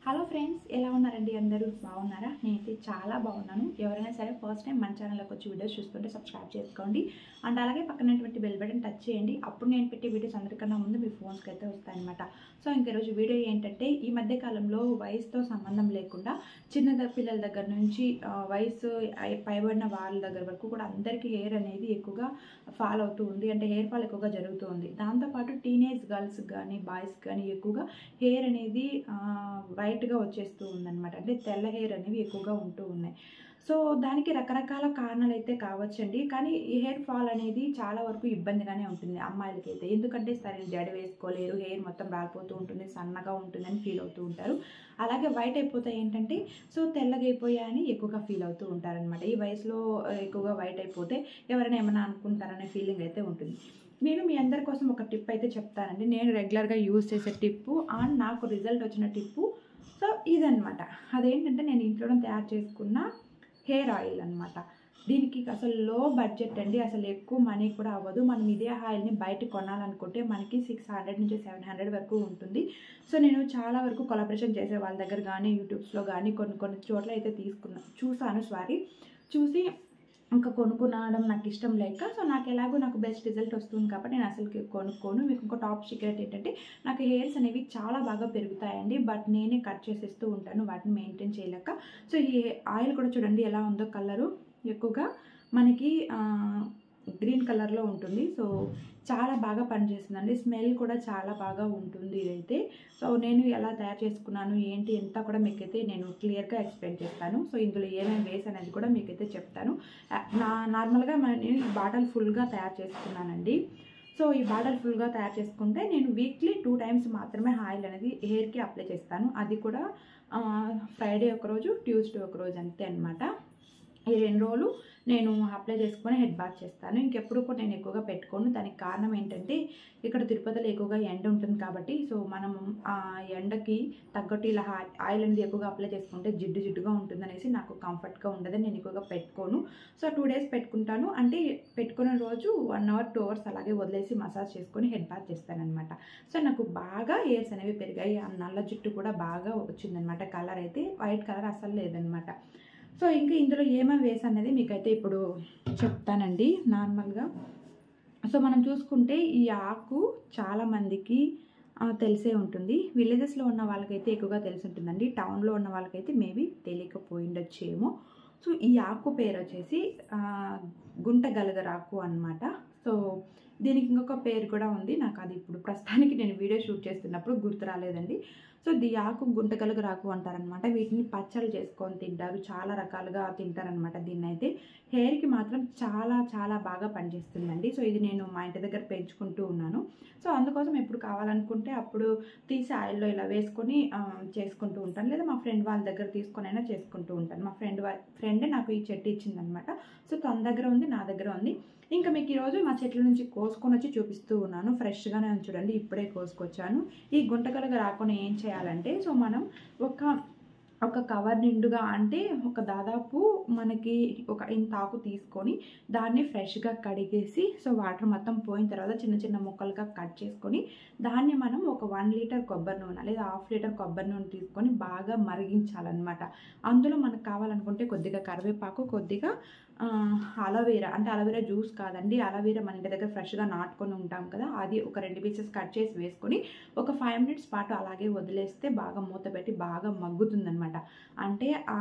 hello friends ఎలా ఉన్నారండి అందరూ బాగున్నారా నేనైతే చాలా బాగున్నాను ఎవరైనా సరే ఫస్ట్ టైం మన ఛానల్లోకి వచ్చి వీడియోస్ చూస్తుంటే సబ్స్క్రైబ్ చేసుకోండి అండ్ అలాగే పక్కనటువంటి బెల్ బటన్ టచ్ చేయండి అప్పుడు నేను పెట్టే వీడియోస్ అందరికన్నా ముందు మీ ఫోన్స్కి అయితే వస్తాయన్నమాట సో ఇంక ఈరోజు వీడియో ఏంటంటే ఈ మధ్య కాలంలో వయసుతో సంబంధం లేకుండా చిన్న పిల్లల దగ్గర నుంచి ఆ, వయసు అయి- పైబడిన వాళ్ళ దగ్గర వరకు కూడా అందరికీ హెయిర్ అనేది ఎక్కువగా ఫాల్ అవుతూ ఉంది అంటే హెయిర్ ఫాల్ ఎక్కువగా జరుగుతూ ఉంది దాంతోపాటు టీనేజ్ గర్ల్స్ కానీ బాయ్స్ కానీ ఎక్కువగా హెయిర్ అనేది ఆ, వైట్గా వచ్చేస్తూ ఉందన్నమాట అంటే తెల్ల హెయిర్ అనేవి ఎక్కువగా ఉంటూ ఉన్నాయి సో దానికి రకరకాల కారణాలు అయితే కావచ్చండి కానీ ఈ హెయిర్ ఫాల్ అనేది చాలా వరకు ఇబ్బందిగానే ఉంటుంది అమ్మాయిలకి అయితే ఎందుకంటే సరైన జడ వేసుకోలేరు హెయిర్ మొత్తం రాలిపోతూ ఉంటుంది సన్నగా ఉంటుందని ఫీల్ అవుతూ ఉంటారు అలాగే వైట్ అయిపోతాయి ఏంటంటే సో తెల్లగా అయిపోయాయని ఎక్కువగా ఫీల్ అవుతూ ఉంటారనమాట ఈ వయసులో ఆ, ఎక్కువగా వైట్ అయిపోతే ఎవరైనా ఏమైనా అనుకుంటారనే ఫీలింగ్ అయితే ఉంటుంది నేను మీ అందరి కోసం ఒక టిప్ అయితే చెప్తానండి నేను రెగ్యులర్గా యూజ్ చేసే టిప్పు అండ్ నాకు రిజల్ట్ వచ్చిన టిప్పు సో ఇదనమాట అదేంటంటే నేను ఇంట్లోనే తయారు చేసుకున్న హెయిర్ ఆయిల్ అనమాట దీనికి అసలు లో బడ్జెట్ అండి అసలు ఎక్కువ మనీ కూడా అవ్వదు మనం ఇదే ఆయిల్ని బయట కొనాలనుకుంటే మనకి సిక్స్ హండ్రెడ్ నుంచి సెవెన్ హండ్రెడ్ వరకు ఉంటుంది సో నేను చాలా వరకు కొలాబరేషన్ చేసే వాళ్ళ దగ్గర కానీ యూట్యూబ్స్లో కానీ కొన్ని కొన్ని చోట్ల అయితే తీసుకున్నా చూసాను సారీ చూసి ఇంకా కొనుక్కునడం నాకు ఇష్టం లేక సో నాకు ఎలాగో నాకు బెస్ట్ రిజల్ట్ వస్తుంది కాబట్టి నేను అసలు కొనుక్కోను మీకు ఇంకో టాప్ సీక్రెట్ ఏంటంటే నాకు హెయిర్స్ అనేవి చాలా బాగా పెరుగుతాయండి బట్ నేనే కట్ చేసేస్తూ ఉంటాను వాటిని మెయింటైన్ చేయలేక సో ఈ ఆయిల్ కూడా చూడండి ఎలా ఉందో కలరు ఎక్కువగా మనకి గ్రీన్ కలర్లో ఉంటుంది సో చాలా బాగా పనిచేస్తుందండి స్మెల్ కూడా చాలా బాగా ఉంటుంది ఇదైతే సో నేను ఎలా తయారు చేసుకున్నాను ఏంటి ఎంత కూడా మీకైతే నేను క్లియర్గా ఎక్స్ప్లెయిన్ చేస్తాను సో ఇందులో ఏమేమి వేసి అనేది కూడా మీకైతే చెప్తాను ఆ, నా నార్మల్గా మ- నేను ఈ బాటిల్ ఫుల్గా తయారు చేసుకున్నానండి సో ఈ బాటిల్ ఫుల్గా తయారు చేసుకుంటే నేను వీక్లీ టూ టైమ్స్ మాత్రమే ఆయిల్ అనేది హెయిర్కి అప్లై చేస్తాను అది కూడా ఫ్రైడే ఒకరోజు ట్యూస్డే ఒకరోజు అంతే అనమాట ఈ రెండు రోజులు నేను అప్లై చేసుకొని హెడ్ బాత్ చేస్తాను ఇంకెప్పుడు కూడా నేను ఎక్కువగా పెట్టుకోను దానికి కారణం ఏంటంటే ఇక్కడ తిరుపతిలో ఎక్కువగా ఎండ ఉంటుంది కాబట్టి సో మనం ఆ ఎండకి తగ్గట్టు ఇలా హా- ఆయిల్ అనేది ఎక్కువగా అప్లై చేసుకుంటే జిడ్డు జిడ్డుగా ఉంటుందనేసి నాకు కంఫర్ట్గా ఉండదు నేను ఎక్కువగా పెట్టుకోను సో టూ డేస్ పెట్టుకుంటాను అంటే పెట్టుకున్న రోజు వన్ అవర్ టూ అవర్స్ అలాగే వదిలేసి మసాజ్ చేసుకొని హెడ్ బాత్ చేస్తానన్నమాట సో నాకు బాగా హెయిర్స్ అనేవి పెరిగాయి ఆ నల్ల జుట్టు కూడా బాగా వచ్చిందనమాట కలర్ అయితే వైట్ కలర్ అసలు లేదనమాట సో ఇంకా ఇందులో ఏమేమి వేసి అనేది మీకైతే ఇప్పుడు చెప్తానండి నార్మల్గా సో మనం చూసుకుంటే ఈ ఆకు చాలా మందికి ఆ, తెలిసే ఉంటుంది విలేజెస్లో ఉన్న వాళ్ళకైతే ఎక్కువగా తెలిసి ఉంటుందండి టౌన్లో ఉన్న వాళ్ళకైతే మేబీ తెలియకపోయిండొచ్చేమో సో ఈ ఆకు పేరు వచ్చేసి ఆ, గుంట గలగరాకు అనమాట సో దీనికి ఇంకొక పేరు కూడా ఉంది నాకు అది ఇప్పుడు ప్రస్తుతానికి నేను వీడియో షూట్ చేస్తున్నప్పుడు గుర్తు రాలేదండి సో ది ఆకు గుంటగలుగు రాకు అంటారనమాట వీటిని పచ్చళ్ళు చేసుకొని తింటారు చాలా రకాలుగా తింటారనమాట దీన్ని అయితే హెయిర్కి మాత్రం చాలా చాలా బాగా పనిచేస్తుందండి సో ఇది నేను మా ఇంటి దగ్గర పెంచుకుంటూ ఉన్నాను సో అందుకోసం ఎప్పుడు కావాలనుకుంటే అప్పుడు తీసి ఆయిల్లో ఇలా వేసుకొని ఆ, చేసుకుంటూ ఉంటాను లేదా మా ఫ్రెండ్ వాళ్ళ దగ్గర తీసుకొని అయినా చేసుకుంటూ ఉంటాను మా ఫ్రెండ్ వా ఫ్రెండే నాకు ఈ చెట్టు ఇచ్చిందనమాట సో తన దగ్గర ఉంది నా దగ్గర ఉంది ఇంకా మీకు ఈరోజు మా చెట్ల నుంచి కోసుకొని వచ్చి చూపిస్తూ ఉన్నాను ఫ్రెష్గానే ఉంది చూడండి ఇప్పుడే కోసుకొచ్చాను ఈ గుంటకలుగా రాకుండా ఏం చేయాలంటే సో మనం ఒక ఒక కవర్ నిండుగా అంటే ఒక దాదాపు మనకి ఒక ఇంత ఆకు తీసుకొని దాన్ని ఫ్రెష్గా కడిగేసి సో వాటర్ మొత్తం పోయిన తర్వాత చిన్న చిన్న ముక్కలుగా కట్ చేసుకొని దాన్ని మనం ఒక వన్ లీటర్ కొబ్బరి నూనె లేదా హాఫ్ లీటర్ కొబ్బరి నూనె తీసుకొని బాగా మరిగించాలన్నమాట అందులో మనకు కావాలనుకుంటే కొద్దిగా కరివేపాకు కొద్దిగా ఆ, అలోవెరా అంటే అలోవెరా జ్యూస్ కాదండి అలోవెరా మన ఇంటి దగ్గర ఫ్రెష్గా నాటుకొని ఉంటాం కదా అది ఒక రెండు పీసెస్ కట్ చేసి వేసుకొని ఒక ఫైవ్ మినిట్స్ పాటు అలాగే వదిలేస్తే బాగా మూత పెట్టి బాగా మగ్గుతుందన్నమాట అంటే ఆ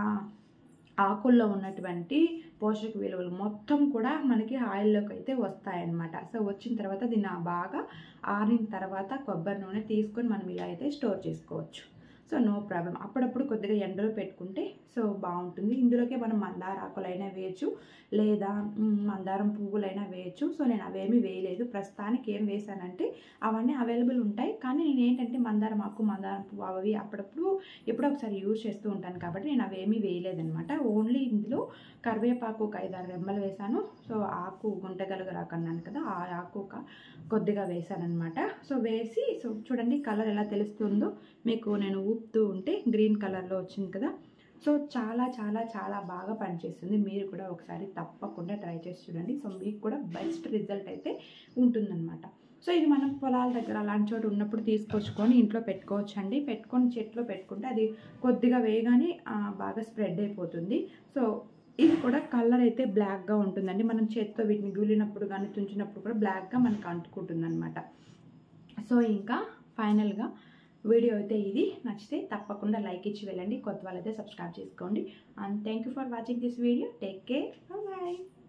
ఆకుల్లో ఉన్నటువంటి పోషక విలువలు మొత్తం కూడా మనకి ఆయిల్లోకి అయితే వస్తాయన్నమాట సో వచ్చిన తర్వాత దీన్ని బాగా ఆరిన తర్వాత కొబ్బరి నూనె తీసుకొని మనం ఇలా అయితే స్టోర్ చేసుకోవచ్చు సో నో ప్రాబ్లం అప్పుడప్పుడు కొద్దిగా ఎండలో పెట్టుకుంటే సో బాగుంటుంది ఇందులోకే మనం మందార ఆకులైనా వేయచ్చు లేదా మ్, మందారం పువ్వులైనా వేయచ్చు సో నేను అవేమీ వేయలేదు ప్రస్తుతానికి ఏం వేసానంటే అవన్నీ అవైలబుల్ ఉంటాయి కానీ నేను ఏంటంటే మందారం ఆకు మందారం పువ్వు అవి అప్పుడప్పుడు ఎప్పుడో ఒకసారి యూజ్ చేస్తూ ఉంటాను కాబట్టి నేను అవేమీ వేయలేదనమాట ఓన్లీ ఇందులో కరివేపాకు ఒక ఐదారు రెమ్మలు వేసాను సో ఆకు గుంటగలుగు రాకన్నాను కదా ఆ ఆకు ఒక కొద్దిగా వేసానమాట సో వేసి సో చూడండి కలర్ ఎలా తెలుస్తుందో మీకు నేను ఊపుతూ ఉంటే గ్రీన్ కలర్లో వచ్చింది కదా సో చాలా చాలా చాలా బాగా పనిచేస్తుంది మీరు కూడా ఒకసారి తప్పకుండా ట్రై చేసి చూడండి సో మీకు కూడా బెస్ట్ రిజల్ట్ అయితే ఉంటుందన్నమాట సో ఇది మనం పొలాల దగ్గర అలాంటి చోట ఉన్నప్పుడు తీసుకొచ్చుకొని ఇంట్లో పెట్టుకోవచ్చు అండి పెట్టుకొని చెట్లో పెట్టుకుంటే అది కొద్దిగా వేగానే ఆ, బాగా స్ప్రెడ్ అయిపోతుంది సో ఇది కూడా కలర్ అయితే బ్లాక్గా ఉంటుందండి మనం చేత్తో వీటిని గూలినప్పుడు కానీ తుంచినప్పుడు కూడా బ్లాక్గా మనకు అంటుకుంటుంది అనమాట సో ఇంకా ఫైనల్గా వీడియో అయితే ఇది నచ్చితే తప్పకుండా లైక్ ఇచ్చి వెళ్ళండి కొత్త వాళ్ళైతే సబ్స్క్రైబ్ చేసుకోండి and thank you for watching this video take care bye